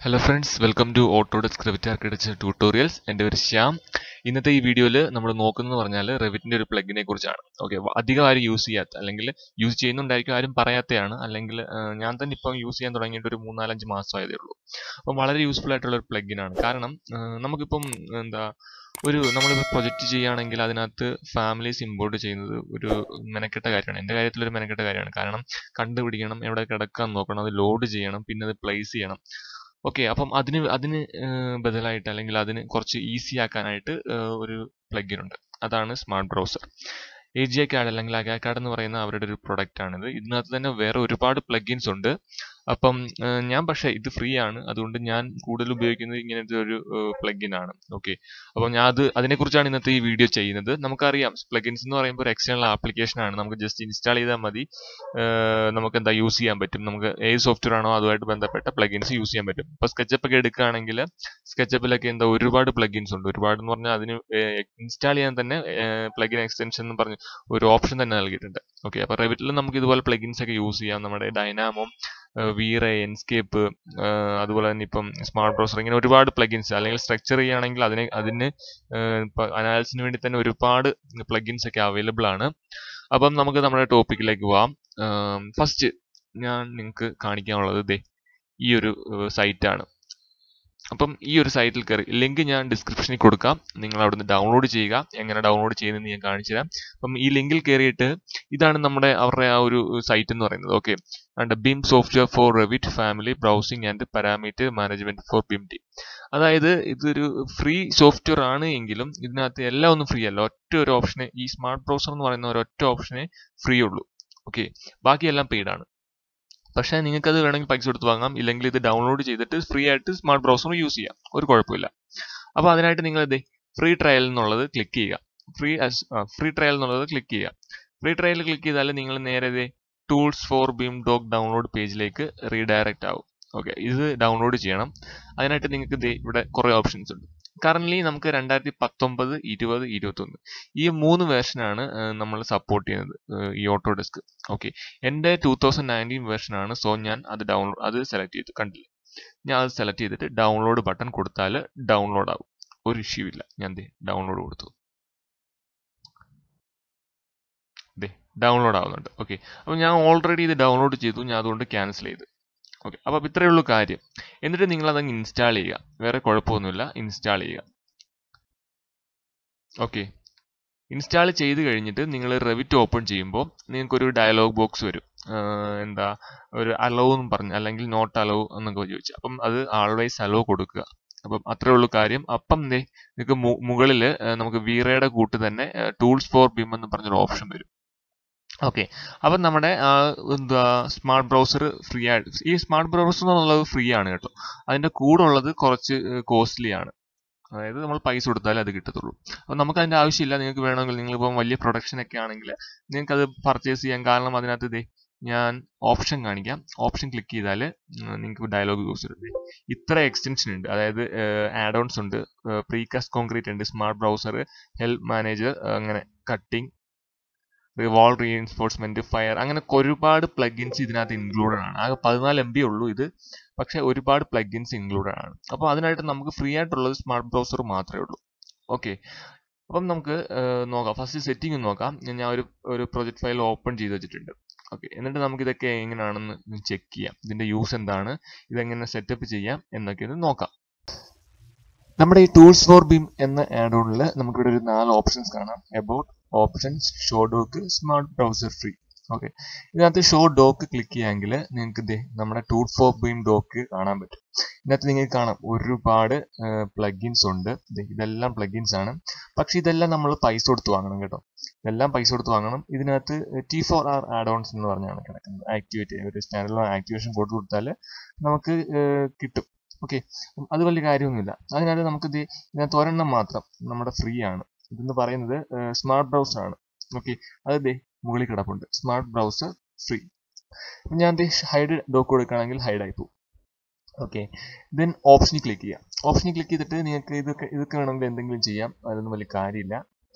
hello friends welcome to Autodesk Revit architecture tutorials എൻ്റെ പേര് ശ്യാം ഇന്നത്തെ ഈ വീഡിയോയിൽ നമ്മൾ നോക്കുന്നത് പറഞ്ഞാൽ റെവിറ്റിൻ്റെ ഒരു പ്ലഗിനെ കുറിച്ചാണ് ഓക്കെ അധികം ആരും യൂസ് ചെയ്യാത്ത അല്ലെങ്കിൽ യൂസ് ചെയ്യുന്നുണ്ടായിരിക്കും ആരും പറയാത്തതാണ് അല്ലെങ്കിൽ ആ, ഞാൻ തന്നെ ഇപ്പം യൂസ് ചെയ്യാൻ തുടങ്ങിയിട്ട് ഒരു മൂന്നാലഞ്ച് മാസമായതേ ഉള്ളൂ അപ്പം വളരെ യൂസ്ഫുൾ ആയിട്ടുള്ള ഒരു പ്ലഗിനാണ് കാരണം ആ, നമുക്കിപ്പം എന്താ ഒരു നമ്മളിപ്പോൾ പ്രൊജക്റ്റ് ചെയ്യുകയാണെങ്കിൽ അതിനകത്ത് ഫാമിലീസ് ഇമ്പോർട്ട് ചെയ്യുന്നത് ഒരു മെനക്കെട്ട കാര്യമാണ് എൻ്റെ കാര്യത്തിൽ ഒരു മെനക്കെട്ട കാര്യമാണ് കാരണം കണ്ടുപിടിക്കണം എവിടെ കിടക്കാൻ നോക്കണം അത് ലോഡ് ചെയ്യണം പിന്നെ അത് പ്ലേസ് ചെയ്യണം ഓക്കെ അപ്പം അതിന് അതിന് ഏർ ബദലായിട്ട് അല്ലെങ്കിൽ അതിന് കുറച്ച് ഈസി ആക്കാനായിട്ട് ഏർ ഒരു പ്ലഗിൻ ഉണ്ട് അതാണ് smart browser A G card അല്ലെങ്കിൽ അഗാക്കാർഡ് എന്ന് പറയുന്ന അവരുടെ ഒരു പ്രൊഡക്റ്റ് ആണിത് ഇതിനകത്ത് തന്നെ വേറെ ഒരുപാട് പ്ലഗിൻസ് ഉണ്ട് അപ്പം ഏർ ഞാൻ പക്ഷേ ഇത് ഫ്രീ ആണ് അതുകൊണ്ട് ഞാൻ കൂടുതൽ ഉപയോഗിക്കുന്നത് ഇങ്ങനത്തെ ഒരു പ്ലഗിൻ ആണ് ഓക്കെ അപ്പം ഞാൻ അത് അതിനെക്കുറിച്ചാണ് ഇന്നത്തെ ഈ വീഡിയോ ചെയ്യുന്നത് നമുക്കറിയാം പ്ലഗിൻസ് എന്ന് പറയുമ്പോൾ ഒരു എക്സ്റ്റേണൽ ആപ്ലിക്കേഷൻ ആണ് നമുക്ക് ജസ്റ്റ് ഇൻസ്റ്റാൾ ചെയ്താൽ മതി ഏർ നമുക്ക് എന്താ യൂസ് ചെയ്യാൻ പറ്റും നമുക്ക് ഏത് സോഫ്റ്റ്വെയർ ആണോ അതുമായിട്ട് ബന്ധപ്പെട്ട പ്ലഗിൻസ് യൂസ് ചെയ്യാൻ പറ്റും ഇപ്പോൾ സ്കെച്ചപ്പ് ഒക്കെ എടുക്കുകയാണെങ്കിൽ സ്കെച്ചപ്പിലൊക്കെ എന്താ ഒരുപാട് പ്ലഗിൻസ് ഉണ്ട് ഒരുപാട് എന്ന് പറഞ്ഞാൽ അതിന് ഇൻസ്റ്റാൾ ചെയ്യാൻ തന്നെ പ്ലഗിൻ എക്സ്റ്റൻഷൻ എന്ന് പറഞ്ഞ് ഒരു ഓപ്ഷൻ തന്നെ നൽകിയിട്ടുണ്ട് ഓക്കെ അപ്പോൾ റെവിറ്റിൽ നമുക്ക് ഇതുപോലെ പ്ലഗിൻസ് ഒക്കെ യൂസ് ചെയ്യാം നമ്മുടെ ഡൈനാമോ വീറെ എൻസ്കേപ്പ് അതുപോലെ തന്നെ ഇപ്പം സ്മാർട്ട് ബ്രൗസർ ഇങ്ങനെ ഒരുപാട് പ്ലഗിൻസ് അല്ലെങ്കിൽ സ്ട്രക്ചർ ചെയ്യുകയാണെങ്കിൽ അതിനെ അതിന് അനാലിസിന് വേണ്ടി തന്നെ ഒരുപാട് പ്ലഗിൻസ് ഒക്കെ അവൈലബിൾ ആണ് അപ്പം നമുക്ക് നമ്മുടെ ടോപ്പിക്കിലേക്ക് പോവാം ഫസ്റ്റ് ഞാൻ നിങ്ങൾക്ക് കാണിക്കാനുള്ളത് ദേ ഈ ഒരു സൈറ്റ് ആണ് അപ്പം ഈ ഒരു സൈറ്റിൽ കയറി ലിങ്ക് ഞാൻ ഡിസ്ക്രിപ്ഷനിൽ കൊടുക്കാം നിങ്ങൾ അവിടുന്ന് ഡൗൺലോഡ് ചെയ്യുക എങ്ങനെ ഡൗൺലോഡ് ചെയ്യുന്നതെന്ന് ഞാൻ കാണിച്ചു തരാം അപ്പം ഈ ലിങ്കിൽ കയറിയിട്ട് ഇതാണ് നമ്മുടെ അവരുടെ ആ ഒരു സൈറ്റ് എന്ന് പറയുന്നത് okay and BIM software for Revit family browsing and parameter management for BIM T അതായത് ഇതൊരു ഫ്രീ സോഫ്റ്റ്വെയർ ആണ് എങ്കിലും ഇതിനകത്ത് എല്ലാം ഒന്നും ഫ്രീ അല്ല ഒറ്റ ഒരു ഓപ്ഷനെ ഈ സ്മാർട്ട് ബ്രൗസർ എന്ന് പറയുന്ന ഒരൊറ്റ ഓപ്ഷനെ ഫ്രീ ഉള്ളൂ ഓക്കെ ബാക്കിയെല്ലാം പെയ്ഡ് ആണ് പക്ഷേ നിങ്ങൾക്ക് അത് വേണമെങ്കിൽ പൈസ കൊടുത്ത് വാങ്ങാം ഇല്ലെങ്കിൽ ഇത് ഡൗൺലോഡ് ചെയ്തിട്ട് ഫ്രീ ആയിട്ട് സ്മാർട്ട് ബ്രൗസർ യൂസ് ചെയ്യാം ഒരു കുഴപ്പമില്ല അപ്പോൾ അതിനായിട്ട് നിങ്ങൾ ഇതേ ഫ്രീ ട്രയൽ എന്നുള്ളത് ക്ലിക്ക് ചെയ്യുക ഫ്രീ ഫ്രീ ട്രയൽ എന്നുള്ളത് ക്ലിക്ക് ചെയ്യുക ഫ്രീ ട്രയൽ ക്ലിക്ക് ചെയ്താൽ നിങ്ങൾ നേരെ ഇതേ tools for BIM dock download പേജിലേക്ക് റീഡയറക്റ്റ് ആവും ഓക്കെ ഇത് ഡൗൺലോഡ് ചെയ്യണം അതിനായിട്ട് നിങ്ങൾക്ക് ദേ ഇവിടെ കുറേ ഓപ്ഷൻസ് ഉണ്ട് കറന്റ് നമുക്ക് രണ്ടായിരത്തി പത്തൊമ്പത് ഇരുപത് ഇരുപത്തൊന്ന് ഈ മൂന്ന് വേർഷനാണ് നമ്മൾ സപ്പോർട്ട് ചെയ്യുന്നത് ഏർ ഈ ഓട്ടോ ഡെസ്ക് ഓക്കെ എൻ്റെ ടൂ തൗസൻഡ് നയൻറ്റീൻ വേർഷനാണ് സോ ഞാൻ അത് ഡൗൺലോഡ് അത് സെലക്ട് ചെയ്തു കണ്ടില്ലേ ഞാൻ അത് സെലക്ട് ചെയ്തിട്ട് ഡൗൺലോഡ് ബട്ടൺ കൊടുത്താൽ ഡൗൺലോഡ് ആവും ഒരു ഇഷ്യൂ ഇല്ല ഞാൻ ദേ ഡൗൺലോഡ് കൊടുത്തു ദേ ഡൗൺലോഡ് ആവുന്നുണ്ട് ഓക്കെ അപ്പോൾ ഞാൻ ഓൾറെഡി ഇത് ഡൗൺലോഡ് ചെയ്തു ഞാൻ അതുകൊണ്ട് ക്യാൻസൽ ചെയ്തു ഓക്കെ അപ്പോൾ ഇത്രയേ ഉള്ളൂ കാര്യം എന്നിട്ട് നിങ്ങൾ അതങ്ങ് ഇൻസ്റ്റാൾ ചെയ്യുക വേറെ കുഴപ്പമൊന്നുമില്ല ഇൻസ്റ്റാൾ ചെയ്യുക ഓക്കെ ഇൻസ്റ്റാൾ ചെയ്ത് കഴിഞ്ഞിട്ട് നിങ്ങൾ റെവിറ്റ് ഓപ്പൺ ചെയ്യുമ്പോൾ നിങ്ങൾക്കൊരു ഡയലോഗ് ബോക്സ് വരും ആഹ് എന്താ ഒരു അലോ എന്ന് പറഞ്ഞ് അല്ലെങ്കിൽ നോട്ട് അലോ എന്നൊക്കെ ചോദിച്ചു അപ്പം അത് ആൾവേസ് അലോ കൊടുക്കുക അപ്പം അത്രേ ഉള്ളൂ കാര്യം അപ്പം ദേ നിങ്ങൾക്ക് മുകളിൽ നമുക്ക് വീറയുടെ കൂട്ട് തന്നെ ടൂൾസ് ഫോർ ബിം എന്ന് പറഞ്ഞൊരു ഓപ്ഷൻ വരും ഓക്കെ അപ്പം നമ്മുടെ ആ, എന്താ സ്മാർട്ട് ബ്രൗസർ ഫ്രീ ആയിട്ട് ഈ സ്മാർട്ട് ബ്രൗസർ എന്നുള്ളത് ഫ്രീ ആണ് കേട്ടോ അതിന്റെ കൂടെ ഉള്ളത് കുറച്ച് കോസ്റ്റ്ലി ആണ് അതായത് നമ്മൾ പൈസ കൊടുത്താലേ അത് കിട്ടത്തുള്ളൂ അപ്പം നമുക്ക് അതിന്റെ ആവശ്യമില്ല നിങ്ങൾക്ക് വേണമെങ്കിൽ നിങ്ങളിപ്പം വലിയ പ്രൊഡക്ഷൻ ഒക്കെ ആണെങ്കിൽ നിങ്ങൾക്ക് അത് പർച്ചേസ് ചെയ്യാം കാരണം അതിനകത്ത് ഇതേ ഞാൻ ഓപ്ഷൻ കാണിക്കാം ഓപ്ഷൻ ക്ലിക്ക് ചെയ്താൽ നിങ്ങൾക്ക് ഡയലോഗ് യൂസ് വരും ഇത്ര എക്സ്റ്റൻഷൻ ഉണ്ട് അതായത് ആഡ് ഓൺസ് ഉണ്ട് പ്രീകാസ്റ്റ് കോൺക്രീറ്റ് ഉണ്ട് സ്മാർട്ട് ബ്രൗസർ ഹെൽപ്പ് മാനേജർ അങ്ങനെ കട്ടിംഗ് വാൾ റീഎൻഫോഴ്സ്മെന്റ് ഫയർ അങ്ങനെ ഒരുപാട് പ്ലഗിൻസ് ഇതിനകത്ത് ഇൻക്ലൂഡഡ് ആണ് ആകെ പതിനാല് എം ബി ഉള്ളൂ ഇത് പക്ഷേ ഒരുപാട് പ്ലഗിൻസ് ഇൻക്ലൂഡഡ് ആണ് അപ്പോൾ അതിനായിട്ട് നമുക്ക് ഫ്രീ ആയിട്ടുള്ളത് സ്മാർട്ട് ബ്രൗസർ മാത്രമേ ഉള്ളൂ ഓക്കെ അപ്പം നമുക്ക് ഏർ നോക്കാം ഫസ്റ്റ് സെറ്റിംഗ് നോക്കാം ഞാൻ ഞാൻ ഒരു ഒരു പ്രൊജക്ട് ഫയൽ ഓപ്പൺ ചെയ്ത് വെച്ചിട്ടുണ്ട് ഓക്കെ എന്നിട്ട് നമുക്ക് ഇതൊക്കെ എങ്ങനെയാണെന്ന് ചെക്ക് ചെയ്യാം ഇതിന്റെ യൂസ് എന്താണ് ഇതെങ്ങനെ സെറ്റപ്പ് ചെയ്യാം എന്നൊക്കെ ഒന്ന് നോക്കാം നമ്മുടെ ഈ ടൂൾസ് ഫോർ ബീം എന്ന ആഡ് ഓണിൽ നമുക്കിവിടെ ഒരു നാല് ഓപ്ഷൻസ് കാണാം about options show dock smart browser free okay ഇതിനകത്ത് ഷോ ഡോക്ക് ക്ലിക്ക് ചെയ്യാമെങ്കിൽ നിങ്ങൾക്ക് ദേ നമ്മുടെ ടൂൾ ഫോർ ബീം ഡോക്ക് കാണാൻ പറ്റും ഇതിനകത്ത് നിങ്ങൾക്ക് കാണാം ഒരുപാട് പ്ലഗിൻസ് ഉണ്ട് ദേ ഇതെല്ലാം പ്ലഗിൻസ് ആണ് പക്ഷെ ഇതെല്ലാം നമ്മൾ പൈസ കൊടുത്ത് വാങ്ങണം കേട്ടോ ഇതെല്ലാം പൈസ കൊടുത്ത് വാങ്ങണം ഇതിനകത്ത് T four R add ons എന്ന് പറഞ്ഞാണ് കിടക്കുന്നത് ആക്ടിവേറ്റ് ഒരു സ്റ്റാൻഡേർഡ് ആക്ടിവേഷൻ കൊടുത്തു കൊടുത്താൽ നമുക്ക് ഏർ കിട്ടും ഓക്കെ അത് വലിയ കാര്യമൊന്നുമില്ല അതിനകത്ത് നമുക്ക് ഇത് ഇതിനകത്ത് ഒരെണ്ണം മാത്രം നമ്മുടെ ഫ്രീ ആണ് ഇതെന്ന് പറയുന്നത് സ്മാർട്ട് ബ്രൗസർ ആണ് ഓക്കെ അത് ദേ മുകളിൽ കിടപ്പുണ്ട് സ്മാർട്ട് ബ്രൗസർ ഫ്രീ ഞാൻ ദേ ഹൈഡ് ഡോക്ക് കൊടുക്കുകയാണെങ്കിൽ ഹൈഡ് ആയി പോകും ഓക്കെ ദെൻ ഓപ്ഷനിൽ ക്ലിക്ക് ചെയ്യാം ഓപ്ഷനിൽ ക്ലിക്ക് ചെയ്തിട്ട് നിങ്ങൾക്ക് ഇതൊക്കെ ഇതൊക്കെ വേണമെങ്കിൽ എന്തെങ്കിലും ചെയ്യാം അതൊന്നും വലിയ കാര്യമില്ല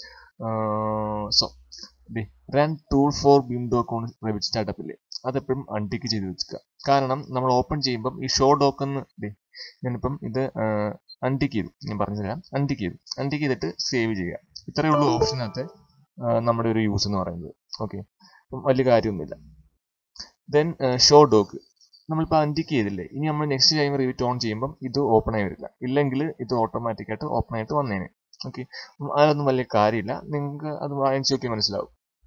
സോ ദേ run tool for BIM dock on Revit startup ഇല്ലേ അതെപ്പോഴും അൺടിക്ക് ചെയ്ത് വെക്കുക കാരണം നമ്മൾ ഓപ്പൺ ചെയ്യുമ്പം ഈ ഷോ ഡോക്ക് എന്ന് ദേ ഞാനിപ്പം ഇത് അൺടിക്ക് ചെയ്തു ഞാൻ പറഞ്ഞുതരാം അൺടിക്ക് ചെയ്തു അൺടിക്ക് ചെയ്തിട്ട് സേവ് ചെയ്യുക ഇത്രയേ ഉള്ളൂ ഓപ്ഷനകത്ത് നമ്മുടെ ഒരു യൂസ് എന്ന് പറയുന്നത് ഓക്കെ അപ്പം വലിയ കാര്യമൊന്നുമില്ല ദെൻ ഷോ ഡോക്ക് നമ്മളിപ്പോൾ അൺടിക്ക് ചെയ്തില്ലേ ഇനി നമ്മൾ നെക്സ്റ്റ് ടൈം റിവിറ്റ് ഓൺ ചെയ്യുമ്പം ഇത് ഓപ്പൺ ആയി വരില്ല ഇല്ലെങ്കിൽ ഇത് ഓട്ടോമാറ്റിക്കായിട്ട് ഓപ്പൺ ആയിട്ട് വന്നേനെ ഓക്കെ അതിലൊന്നും വലിയ കാര്യമില്ല നിങ്ങൾക്ക് അത് വാങ്ങിച്ചു നോക്കിയാൽ മനസ്സിലാവും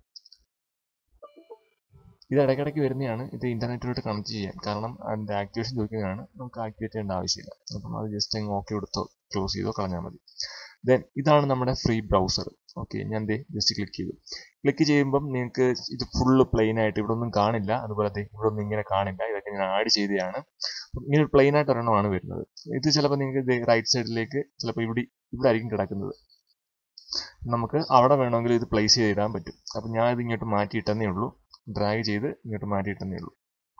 ഇത് ഇടയ്ക്കിടയ്ക്ക് വരുന്നതാണ് ഇത് ഇന്റർനെറ്റിലോട്ട് കണക്ട് ചെയ്യാൻ കാരണം അതിന്റെ ആക്ടിവേഷൻ ചോദിക്കുന്നതാണ് നമുക്ക് ആക്ടിവേറ്റ് ചെയ്യേണ്ട ആവശ്യമില്ല അപ്പം അത് ജസ്റ്റ് അങ്ങ് ഓക്കെ കൊടുത്തോ ക്ലോസ് ചെയ്തോ കളഞ്ഞാൽ മതി ദെൻ ഇതാണ് നമ്മുടെ ഫ്രീ ബ്രൗസർ ഓക്കെ ഞാൻ ദേ ജസ്റ്റ് ക്ലിക്ക് ചെയ്തു ക്ലിക്ക് ചെയ്യുമ്പം നിങ്ങൾക്ക് ഇത് ഫുള്ള് പ്ലെയിൻ ആയിട്ട് ഇവിടെ ഒന്നും കാണില്ല അതുപോലെ ദേ ഇവിടെ ഒന്നും ഇങ്ങനെ കാണില്ല ഇതൊക്കെ ഞാൻ ആഡ് ചെയ്തതാണ് ഇങ്ങനെ പ്ലെയിൻ ആയിട്ട് ഒരെണ്ണമാണ് വരുന്നത് ഇത് ചിലപ്പോൾ നിങ്ങൾക്ക് റൈറ്റ് സൈഡിലേക്ക് ചിലപ്പോൾ ഇവിടെ ഇവിടെ ആയിരിക്കും കിടക്കുന്നത് നമുക്ക് അവിടെ വേണമെങ്കിൽ ഇത് പ്ലേസ് ചെയ്തിടാൻ പറ്റും അപ്പം ഞാൻ ഇത് ഇങ്ങോട്ട് മാറ്റിയിട്ടെന്നേ ഉള്ളൂ ഡ്രാഗ് ചെയ്ത് ഇങ്ങോട്ട് മാറ്റിയിട്ടെന്നേ ഉള്ളൂ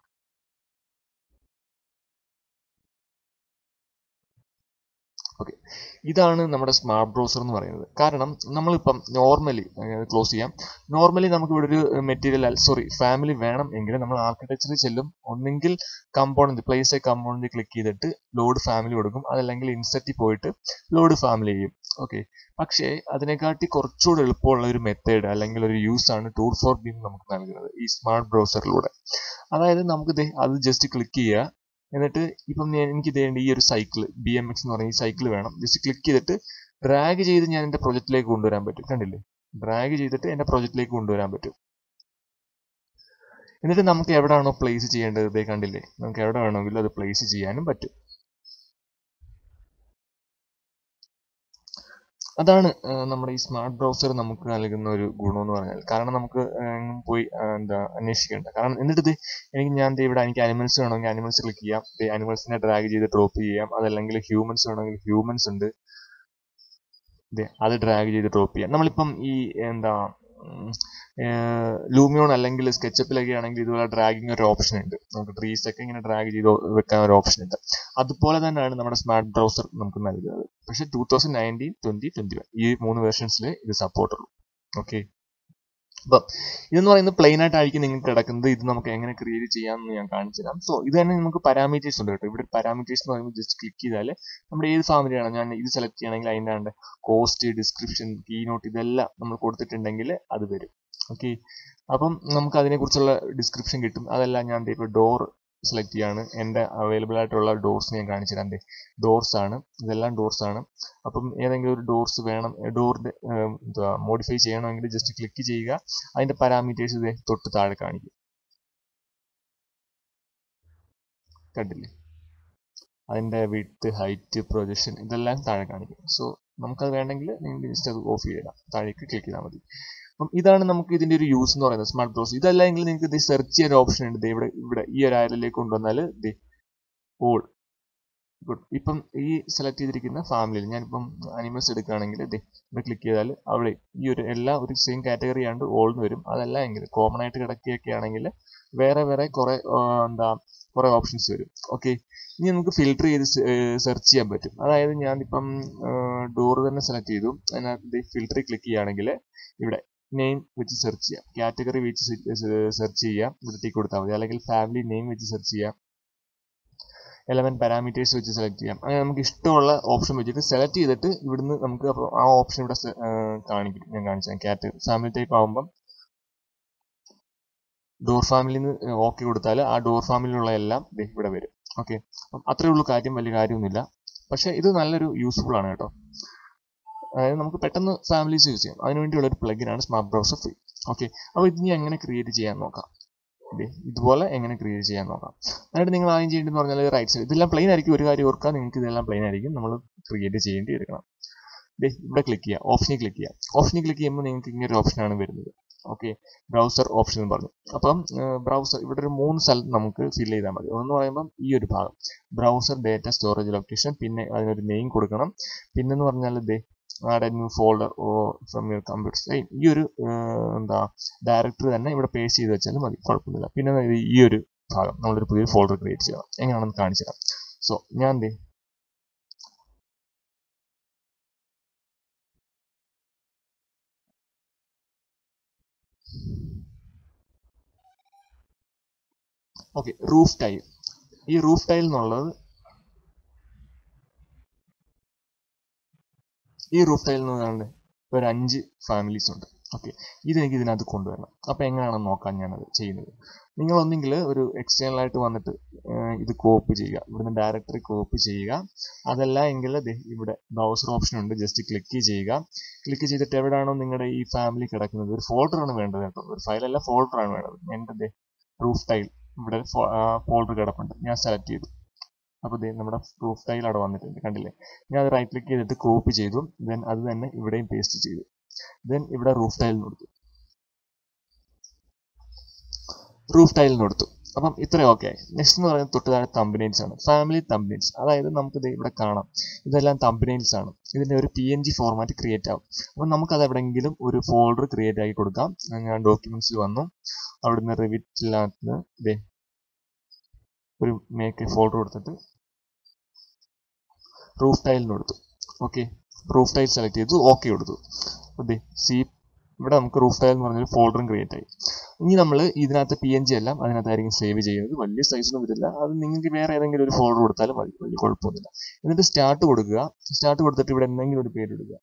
ഓക്കെ ഇതാണ് നമ്മുടെ സ്മാർട്ട് ബ്രൗസർ എന്ന് പറയുന്നത് കാരണം നമ്മളിപ്പം നോർമലി ക്ലോസ് ചെയ്യാം നോർമലി നമുക്ക് ഇവിടെ ഒരു മെറ്റീരിയൽ സോറി ഫാമിലി വേണം എങ്കിൽ നമ്മൾ ആർക്കിടെക്ചറിൽ ചെല്ലും ഒന്നെങ്കിൽ component place a component click ചെയ്തിട്ട് ലോഡ് ഫാമിലി കൊടുക്കും അതല്ലെങ്കിൽ ഇൻസെറ്റിൽ പോയിട്ട് ലോഡ് ഫാമിലി ചെയ്യും ഓക്കെ പക്ഷേ അതിനെക്കാട്ടി കുറച്ചുകൂടെ എളുപ്പമുള്ള ഒരു മെത്തേഡ് അല്ലെങ്കിൽ ഒരു യൂസ് ആണ് ടൂൾ ഫോർ ബീം നമുക്ക് നൽകുന്നത് ഈ സ്മാർട്ട് ബ്രൗസറിലൂടെ അതായത് നമുക്ക് അത് ജസ്റ്റ് ക്ലിക്ക് ചെയ്യുക എന്നിട്ട് ഇപ്പം ഞാൻ എനിക്ക് ഇതേണ്ട ഈ ഒരു സൈക്കിൾ ബി എം എക്സ് എന്ന് പറഞ്ഞ ഈ സൈക്കിൾ വേണം ജസ്റ്റ് ക്ലിക്ക് ചെയ്തിട്ട് ഡ്രാഗ് ചെയ്ത് ഞാൻ എൻ്റെ പ്രൊജക്റ്റിലേക്ക് കൊണ്ടുവരാൻ പറ്റും കണ്ടില്ലേ ഡ്രാഗ് ചെയ്തിട്ട് എൻ്റെ പ്രൊജക്റ്റിലേക്ക് കൊണ്ടുവരാൻ പറ്റും എന്നിട്ട് നമുക്ക് എവിടെയാണോ പ്ലേസ് ചെയ്യേണ്ടത് ഇതേ കണ്ടില്ലേ നമുക്ക് എവിടെ വേണമെങ്കിലും അത് പ്ലേസ് ചെയ്യാനും പറ്റും അതാണ് നമ്മുടെ ഈ സ്മാർട്ട് ബ്രൗസർ നമുക്ക് നൽകുന്ന ഒരു ഗുണം എന്ന് പറഞ്ഞാൽ കാരണം നമുക്ക് പോയി എന്താ അന്വേഷിക്കേണ്ട കാരണം എന്നിട്ട് ഇത് എനിക്ക് ഞാൻ ഇവിടെ എനിക്ക് അനിമൽസ് വേണമെങ്കിൽ അനിമൽസ് ക്ലിക്ക് ചെയ്യാം അനിമൽസിനെ ഡ്രാഗ് ചെയ്ത് ഡ്രോപ്പ് ചെയ്യാം അതല്ലെങ്കിൽ ഹ്യൂമൻസ് വേണമെങ്കിൽ ഹ്യൂമൻസ് ഉണ്ട് അത് ഡ്രാഗ് ചെയ്ത് ഡ്രോപ്പ് ചെയ്യാം നമ്മളിപ്പം ഈ എന്താ ലൂമിയോൺ അല്ലെങ്കിൽ സ്കെച്ചപ്പിലൊക്കെ ആണെങ്കിൽ ഇതുപോലെ ഡ്രാഗിങ് ഒരു ഓപ്ഷൻ ഉണ്ട് നമുക്ക് ട്രീസ് ഒക്കെ ഇങ്ങനെ ഡ്രാഗ് ചെയ്ത് വെക്കാൻ ഒരു ഓപ്ഷൻ ഉണ്ട് അതുപോലെ തന്നെയാണ് നമ്മുടെ സ്മാർട്ട് ബ്രൗസർ നമുക്ക് നൽകുന്നത് പക്ഷേ two thousand nineteen twenty twenty one ഈ മൂന്ന് വേർഷൻസിൽ ഇത് സപ്പോർട്ട് ഉള്ളൂ ഓക്കെ അപ്പം ഇതെന്ന് പറയുന്നത് പ്ലെയിൻ ആയിട്ടായിരിക്കും നിങ്ങൾക്ക് കിടക്കുന്നത് ഇത് നമുക്ക് എങ്ങനെ ക്രിയേറ്റ് ചെയ്യാമെന്ന് ഞാൻ കാണിച്ചു തരാം സോ ഇത് തന്നെ നമുക്ക് പാരാമീറ്റേഴ്സ് ഉണ്ട് കേട്ടോ ഇവിടെ പാരാമീറ്റേഴ്സ് എന്ന് പറയുമ്പോൾ ജസ്റ്റ് ക്ലിക്ക് ചെയ്താൽ നമ്മുടെ ഏത് ഫാമിലിയാണ് ഞാൻ ഇത് സെലക്ട് ചെയ്യണമെങ്കിൽ അതിൻ്റെ കോസ്റ്റ് ഡിസ്ക്രിപ്ഷൻ കീ നോട്ട് ഇതെല്ലാം നമ്മൾ കൊടുത്തിട്ടുണ്ടെങ്കിൽ അത് വരും ഓക്കെ അപ്പം നമുക്ക് അതിനെക്കുറിച്ചുള്ള ഡിസ്ക്രിപ്ഷൻ കിട്ടും അതെല്ലാം ഞാൻ ഇപ്പോൾ ഡോർ സെലക്ട് ചെയ്യാണ് എൻ്റെ അവൈലബിൾ ആയിട്ടുള്ള ഡോർസ് ഞാൻ കാണിച്ചു തരാം ഡോർസ് ആണ് ഇതെല്ലാം ഡോർസ് ആണ് അപ്പം ഏതെങ്കിലും ഒരു ഡോർസ് വേണം ഡോറിന്റെ എന്തുവാ മോഡിഫൈ ചെയ്യണമെങ്കിൽ ജസ്റ്റ് ക്ലിക്ക് ചെയ്യുക അതിന്റെ പാരാമീറ്റേഴ്സ് ഇത് തൊട്ട് താഴെ കാണിക്കും കണ്ടില്ലേ അതിന്റെ വിഡ്ത്ത് ഹൈറ്റ് പ്രൊജക്ഷൻ ഇതെല്ലാം താഴെ കാണിക്കും സോ നമുക്കത് വേണമെങ്കിൽ നിങ്ങൾക്ക് ജസ്റ്റ് അത് ഓഫ് ചെയ്തിടാം താഴേക്ക് ക്ലിക്ക് ചെയ്താൽ മതി അപ്പം ഇതാണ് നമുക്ക് ഇതിന്റെ ഒരു യൂസ് എന്ന് പറയുന്നത് സ്മാർട്ട് ബ്രൗസർ ഇതല്ലെങ്കിൽ നിങ്ങൾക്ക് ഇത് സെർച്ച് ചെയ്യാൻ ഒരു ഓപ്ഷൻ ഉണ്ട് ഇവിടെ ഇവിടെ ഈ ഒരു ആരിലേക്ക് കൊണ്ടുവന്നാൽ ഓൾ ഗുഡ് ഇപ്പം ഈ സെലക്ട് ചെയ്തിരിക്കുന്ന ഫാമിലിയിൽ ഞാനിപ്പം അനിമൽസ് എടുക്കുകയാണെങ്കിൽ ഇത് ഇവിടെ ക്ലിക്ക് ചെയ്താൽ അവിടെ ഈ ഒരു എല്ലാ ഒരു സെയിം കാറ്റഗറി ആണ്ട് ഓൾന്ന് വരും അതല്ല എങ്കിൽ കോമൺ ആയിട്ട് കിടക്കുകയൊക്കെ ആണെങ്കിൽ വേറെ വേറെ കുറെ എന്താ കുറെ ഓപ്ഷൻസ് വരും ഓക്കെ ഇനി നമുക്ക് ഫിൽട്ടർ ചെയ്ത് സെർച്ച് ചെയ്യാൻ പറ്റും അതായത് ഞാനിപ്പം ഡോർ തന്നെ സെലക്ട് ചെയ്തു അതിനകത്ത് ഫിൽട്ടറിൽ ക്ലിക്ക് ചെയ്യുകയാണെങ്കിൽ ഇവിടെ നെയിം വെച്ച് സെർച്ച് ചെയ്യാം കാറ്റഗറി വെച്ച് സെർച്ച് ചെയ്യാം ഇവിടത്തേക്ക് കൊടുത്താൽ മതി അല്ലെങ്കിൽ ഫാമിലി നെയിം വെച്ച് സെർച്ച് ചെയ്യാം എലമെന്റ് പാരാമീറ്റേഴ്സ് വെച്ച് സെലക്ട് ചെയ്യാം അങ്ങനെ നമുക്ക് ഇഷ്ടമുള്ള ഓപ്ഷൻ വെച്ചിട്ട് സെലക്ട് ചെയ്തിട്ട് ഇവിടുന്ന് നമുക്ക് ആ ഓപ്ഷൻ ഇവിടെ കാണിക്കും ഞാൻ കാണിച്ചു കാറ്റഗറി ഫാമിലി ടൈപ്പ് ആകുമ്പം ഡോർ ഫാമിലിയിൽ നിന്ന് ഓക്കെ കൊടുത്താൽ ആ ഡോർ ഫാമിലിയിലുള്ള എല്ലാം ഇവിടെ വരും ഓക്കെ അപ്പം അത്രേ ഉള്ളൂ കാര്യം വലിയ കാര്യമൊന്നുമില്ല പക്ഷെ ഇത് നല്ലൊരു യൂസ്ഫുൾ ആണ് കേട്ടോ അതായത് നമുക്ക് പെട്ടെന്ന് ഫാമിലീസ് യൂസ് ചെയ്യാം അതിനുവേണ്ടിയുള്ള ഒരു പ്ലഗിനാണ് സ്മാർട്ട് ബ്രൗസർ ഫ്രീ ഓക്കെ അപ്പോൾ ഇത് ഇനി എങ്ങനെ ക്രിയേറ്റ് ചെയ്യാൻ നോക്കാം ഇതുപോലെ എങ്ങനെ ക്രിയേറ്റ് ചെയ്യാൻ നോക്കാം എന്നിട്ട് നിങ്ങൾ ആദ്യം ചെയ്യേണ്ടതെന്ന് പറഞ്ഞാൽ റൈറ്റ് സൈഡ് ഇതെല്ലാം പ്ലെയിൻ ആയിരിക്കും ഒരു കാര്യം ഓർക്കുക നിങ്ങൾക്ക് ഇതെല്ലാം പ്ലെയിൻ ആയിരിക്കും നമ്മൾ ക്രിയേറ്റ് ചെയ്യേണ്ടി എടുക്കണം ഇവിടെ ക്ലിക്ക് ചെയ്യുക ഓപ്ഷനിൽ ക്ലിക്ക് ചെയ്യുക ഓപ്ഷനിൽ ക്ലിക്ക് ചെയ്യുമ്പോൾ നിങ്ങൾക്ക് ഇങ്ങനെ ഒരു ഓപ്ഷനാണ് വരുന്നത് ഓക്കെ ബ്രൗസർ ഓപ്ഷൻ എന്ന് പറഞ്ഞു അപ്പം ബ്രൗസർ ഇവിടെ ഒരു മൂന്ന് സ്ഥലത്ത് നമുക്ക് ഫിൽ ചെയ്താൽ മതി ഒന്ന് പറയുമ്പം ഈ ഒരു ഭാഗം ബ്രൗസർ ഡേറ്റ സ്റ്റോറേജ് ലൊക്കേഷൻ പിന്നെ അതിനൊരു നെയിം കൊടുക്കണം പിന്നെന്ന് പറഞ്ഞാൽ ദേ add new folder or from your computer ഈ ഒരു എന്താ ഡയറക്ടറി തന്നെ ഇവിടെ പേസ്റ്റ് ചെയ്ത് വെച്ചാലും മതി കുഴപ്പമൊന്നുമില്ല പിന്നെ ഈ ഒരു ഭാഗം നമ്മളൊരു പുതിയ ഫോൾഡർ ക്രിയേറ്റ് ചെയ്യണം എങ്ങനെയാണെന്ന് കാണിച്ചു തരാം സോ ഞാൻ എന്തേ ഓക്കെ റൂഫ് ടൈൽ ഈ റൂഫ് ടൈൽ എന്നുള്ളത് ഈ റൂഫ് ടൈലിൽ നിന്നാണ് ഒരു അഞ്ച് ഫാമിലീസ് ഉണ്ട് ഓക്കെ ഇതെനിക്ക് ഇതിനകത്ത് കൊണ്ടുവരണം അപ്പോൾ എങ്ങനെയാണെന്ന് നോക്കാൻ ഞാനത് ചെയ്യുന്നത് നിങ്ങൾ ഒന്നെങ്കിൽ ഒരു എക്സ്റ്റേണൽ ആയിട്ട് വന്നിട്ട് ഇത് കോപ്പ് ചെയ്യുക ഇവിടുന്ന് ഡയറക്ടറി കോപ്പ് ചെയ്യുക അതല്ല എങ്കിൽ ഇവിടെ ബ്രൗസർ ഓപ്ഷൻ ഉണ്ട് ജസ്റ്റ് ക്ലിക്ക് ചെയ്യുക ക്ലിക്ക് ചെയ്തിട്ട് എവിടെയാണോ നിങ്ങളുടെ ഈ ഫാമിലി കിടക്കുന്നത് ഒരു ഫോൾഡർ ആണ് വേണ്ടത് കേട്ടോ ഒരു ഫയലല്ല ഫോൾഡർ ആണ് വേണ്ടത് എൻ്റെ റൂഫ് ടൈൽ ഇവിടെ ഫോൾഡർ കിടപ്പുണ്ട് ഞാൻ സെലക്ട് ചെയ്തു അപ്പോൾ ദേ നമ്മുടെ പ്രൂഫ് ടൈൽ അവിടെ വന്നിട്ടുണ്ട് കണ്ടില്ലേ ഞാൻ അത് റൈറ്റ് ക്ലിക്ക് ചെയ്തിട്ട് കോപ്പി ചെയ്തു ദെൻ അത് തന്നെ ഇവിടെയും പേസ്റ്റ് ചെയ്തു ദെൻ ഇവിടെ റൂഫ് ടൈലിന് കൊടുത്തു റൂഫ് ടൈലിന് കൊടുത്തു അപ്പം ഇത്രയും ഓക്കെ നെക്സ്റ്റ് എന്ന് പറയുന്നത് തൊട്ട് താഴെ തമ്പനൈൽസ് ആണ് ഫാമിലി തമ്പനൈൽസ് അതായത് നമുക്ക് ഇത് ഇവിടെ കാണാം ഇതെല്ലാം തമ്പനൈൽസ് ആണ് ഇതിന്റെ ഒരു P N G format create ആവും അപ്പം നമുക്കത് എവിടെയെങ്കിലും ഒരു ഫോൾഡർ ക്രിയേറ്റ് ആക്കി കൊടുക്കാം ഞാൻ ഡോക്യുമെന്റ്സിൽ വന്നു അവിടുന്ന് റിവിറ്റിനകത്ത് ഇതേ ഒരു മേക്ക് ഫോൾഡർ കൊടുത്തിട്ട് റൂഫ് ടൈലിന് കൊടുത്തു ഓക്കെ റൂഫ് ടൈൽ സെലക്ട് ചെയ്തു ഓക്കെ കൊടുത്തു അതെ സി ഇവിടെ നമുക്ക് റൂഫ് ടൈൽ എന്ന് പറഞ്ഞൊരു ഫോൾഡറും ക്രിയേറ്റ് ആയി ഇനി നമ്മൾ ഇതിനകത്ത് പി എൻ ജി എല്ലാം അതിനകത്തായിരിക്കും സേവ് ചെയ്യുന്നത് വലിയ സൈസൊന്നും വരില്ല അത് നിങ്ങൾക്ക് വേറെ ഏതെങ്കിലും ഒരു ഫോൾഡർ കൊടുത്താലും മതി വലിയ കുഴപ്പമൊന്നുമില്ല എന്നിട്ട് സ്റ്റാർട്ട് കൊടുക്കുക സ്റ്റാർട്ട് കൊടുത്തിട്ട് ഇവിടെ എന്തെങ്കിലും ഒരു പേര് ഇടുക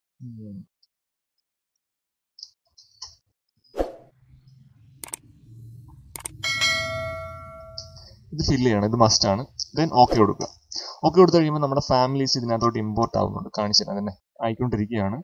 ഇത് ഫില്ല് ചെയ്യണം ഇത് മസ്റ്റ് ആണ് ദെൻ ഓക്കെ കൊടുക്കുക ഓക്കെ കൊടുത്തു കഴിയുമ്പോൾ നമ്മുടെ ഫാമിലീസ് ഇതിനകത്തോട്ട് ഇമ്പോർട്ട് ആവുന്നുണ്ട് കാണിച്ചു തരാം തന്നെ ആയിക്കൊണ്ടിരിക്കുകയാണ്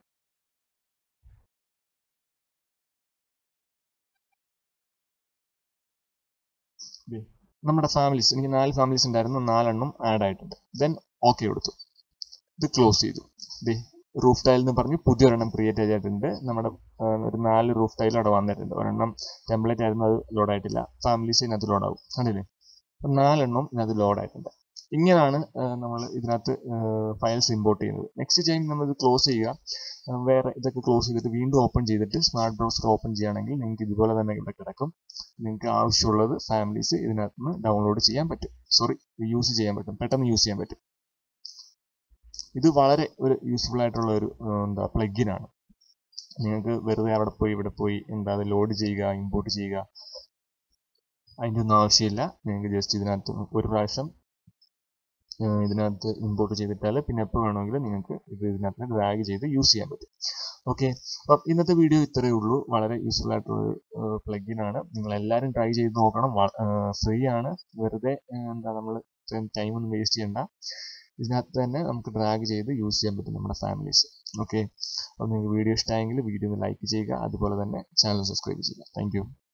നമ്മുടെ ഫാമിലീസ് എനിക്ക് നാല് ഫാമിലീസ് ഉണ്ടായിരുന്നു നാലെണ്ണം ആഡ് ആയിട്ടുണ്ട് ദെൻ ഓക്കെ കൊടുത്തു ഇത് ക്ലോസ് ചെയ്തു ദേ റൂഫ് ടൈൽ എന്ന് പറഞ്ഞ് പുതിയൊരെണ്ണം ക്രിയേറ്റ് ചെയ്തിട്ടുണ്ട് നമ്മുടെ ഒരു നാല് റൂഫ് ടൈൽ അവിടെ വന്നിട്ടുണ്ട് ഒരെണ്ണം ടെംപ്ലേറ്റ് ആയിരുന്നു അത് ലോഡ് ആയിട്ടില്ല ഫാമിലീസ് ഇതിനകത്ത് ലോഡ് ആവും കണ്ടില്ലേ അപ്പം നാലെണ്ണം ഇതിനകത്ത് ലോഡ് ആയിട്ടുണ്ട് ഇങ്ങനെയാണ് നമ്മൾ ഇതിനകത്ത് ഫയൽസ് ഇമ്പോർട്ട് ചെയ്യുന്നത് നെക്സ്റ്റ് ടൈം നമ്മൾ ഇത് ക്ലോസ് ചെയ്യുക വേറെ ഇതൊക്കെ ക്ലോസ് ചെയ്തിട്ട് വീണ്ടും ഓപ്പൺ ചെയ്തിട്ട് സ്മാർട്ട് ബ്രൗസർ ഓപ്പൺ ചെയ്യുകയാണെങ്കിൽ നിങ്ങൾക്ക് ഇതുപോലെ തന്നെ ഇവിടെ കിടക്കും നിങ്ങൾക്ക് ആവശ്യമുള്ളത് ഫാമിലീസ് ഇതിനകത്ത് നിന്ന് ഡൗൺലോഡ് ചെയ്യാൻ പറ്റും സോറി യൂസ് ചെയ്യാൻ പറ്റും പെട്ടെന്ന് യൂസ് ചെയ്യാൻ പറ്റും ഇത് വളരെ ഒരു യൂസ്ഫുൾ ആയിട്ടുള്ള ഒരു എന്താ പ്ലഗിൻ ആണ് നിങ്ങൾക്ക് വെറുതെ അവിടെ പോയി ഇവിടെ പോയി എന്താ അത് ലോഡ് ചെയ്യുക ഇമ്പോർട്ട് ചെയ്യുക അതിൻ്റെ ഒന്നും ആവശ്യമില്ല നിങ്ങൾക്ക് ജസ്റ്റ് ഇതിനകത്ത് ഒരു പ്രാവശ്യം ഇതിനകത്ത് ഇമ്പോർട്ട് ചെയ്തിട്ടാൽ പിന്നെ എപ്പോൾ വേണമെങ്കിലും നിങ്ങൾക്ക് ഇത് ഇതിനകത്ത് ഡ്രാഗ് ചെയ്ത് യൂസ് ചെയ്യാൻ പറ്റും ഓക്കെ അപ്പം ഇന്നത്തെ വീഡിയോ ഇത്രയേ ഉള്ളൂ വളരെ യൂസ്ഫുൾ ആയിട്ടുള്ള പ്ലഗിൻ ആണ് നിങ്ങൾ എല്ലാവരും ട്രൈ ചെയ്ത് നോക്കണം ഫ്രീ ആണ് വെറുതെ എന്താ നമ്മൾ ടൈം ഒന്നും വേസ്റ്റ് ചെയ്യണ്ട ഇതിനകത്ത് തന്നെ നമുക്ക് ഡ്രാഗ് ചെയ്ത് യൂസ് ചെയ്യാൻ പറ്റും നമ്മുടെ ഫാമിലീസ് ഓക്കെ അപ്പോൾ നിങ്ങൾക്ക് വീഡിയോ ഇഷ്ടമായെങ്കിൽ വീഡിയോ ഒന്ന് ലൈക്ക് ചെയ്യുക അതുപോലെ തന്നെ ചാനൽ സബ്സ്ക്രൈബ് ചെയ്യുക താങ്ക്